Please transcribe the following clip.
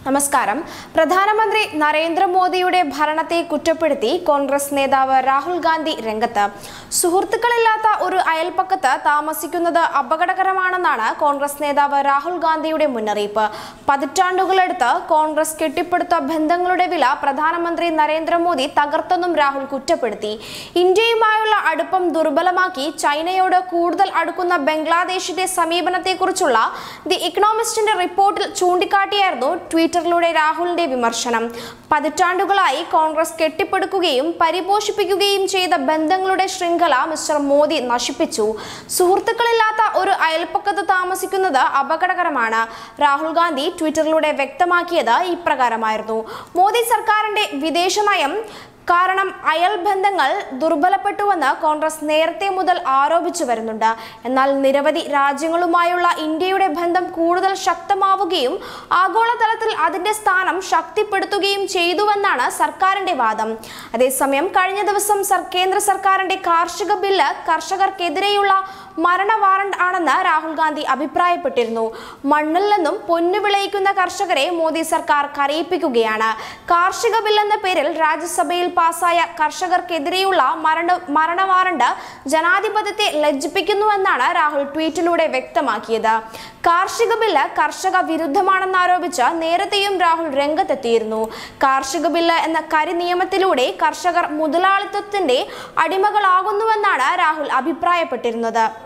നമസ്കാരം പ്രധാനമന്ത്രി നരേന്ദ്രമോദിയുടെ ഭരണത്തെ കുറ്റപ്പെടുത്തി കോൺഗ്രസ് നേതാവ് രാഹുൽ ഗാന്ധി രംഗത്ത് സുഹൃത്തുക്കളില്ലാത്ത ഒരു അയൽപ്പക്കത്ത് താമസിക്കുന്നത് അപകടകരമാണെന്നാണ് കോൺഗ്രസ് നേതാവ് രാഹുൽ ഗാന്ധിയുടെ മുന്നറിയിപ്പ് പതിറ്റാണ്ടുകളെടുത്ത് കോൺഗ്രസ് കെട്ടിപ്പടുത്ത ബന്ധങ്ങളുടെ വില പ്രധാനമന്ത്രി നരേന്ദ്രമോദി തകർത്തെന്നും രാഹുൽ കുറ്റപ്പെടുത്തി ഇന്ത്യയുമായുള്ള അടുപ്പം ദുർബലമാക്കി ചൈനയോട് കൂടുതൽ അടുക്കുന്ന ബംഗ്ലാദേശിന്റെ സമീപനത്തെക്കുറിച്ചുള്ള ദി ഇക്കണോമിസ്റ്റിന്റെ റിപ്പോർട്ടിൽ ചൂണ്ടിക്കാട്ടിയായിരുന്നു ട്വിറ്ററിലൂടെ രാഹുലിന്റെ വിമർശനം പതിറ്റാണ്ടുകളായി കോൺഗ്രസ് കെട്ടിപ്പടുക്കുകയും പരിപോഷിപ്പിക്കുകയും ചെയ്ത ബന്ധങ്ങളുടെ ശൃംഖല മിസ്റ്റർ മോദി നശിപ്പിച്ചു സുഹൃത്തുക്കളില്ലാത്ത ഒരു അയൽപ്പക്കത്ത് താമസിക്കുന്നത് അപകടകരമാണ് രാഹുൽ ഗാന്ധി ട്വിറ്ററിലൂടെ വ്യക്തമാക്കിയത് ഇപ്രകാരമായിരുന്നു മോദി സർക്കാരിന്റെ വിദേശ നയം കാരണം അയൽ ബന്ധങ്ങൾ ദുർബലപ്പെട്ടുവെന്ന് കോൺഗ്രസ് നേരത്തെ മുതൽ ആരോപിച്ചു വരുന്നുണ്ട് എന്നാൽ നിരവധി രാജ്യങ്ങളുമായുള്ള ഇന്ത്യയുടെ ബന്ധം കൂടുതൽ ശക്തമാവുകയും ആഗോളതലത്തിൽ അതിന്റെ സ്ഥാനം ശക്തിപ്പെടുത്തുകയും ചെയ്തുവെന്നാണ് സർക്കാരിന്റെ വാദം അതേസമയം കഴിഞ്ഞ ദിവസം സർ കേന്ദ്ര സർക്കാരിന്റെ കാർഷിക ബില്ല് കർഷകർക്കെതിരെയുള്ള മരണ വാറണ്ട് ആണെന്ന് രാഹുൽ ഗാന്ധി അഭിപ്രായപ്പെട്ടിരുന്നു മണ്ണിൽ നിന്നും പൊന്നു വിളയിക്കുന്ന കർഷകരെ മോദി സർക്കാർ കരയിപ്പിക്കുകയാണ് കാർഷിക ബിൽ എന്ന പേരിൽ രാജ്യസഭയിൽ പാസായ കർഷകർക്കെതിരെയുള്ള മരണ മരണ വാറണ്ട് ജനാധിപത്യത്തെ ലജ്ജിപ്പിക്കുന്നുവെന്നാണ് രാഹുൽ ട്വീറ്റിലൂടെ വ്യക്തമാക്കിയത് കാർഷിക ബില്ല് കർഷക വിരുദ്ധമാണെന്നാരോപിച്ച് നേരത്തെയും രാഹുൽ രംഗത്തെത്തിയിരുന്നു കാർഷിക ബില്ല് എന്ന കരി നിയമത്തിലൂടെ കർഷകർ മുതലാളിത്തത്തിന്റെ അടിമകളാകുന്നുവെന്നാണ് രാഹുൽ അഭിപ്രായപ്പെട്ടിരുന്നത്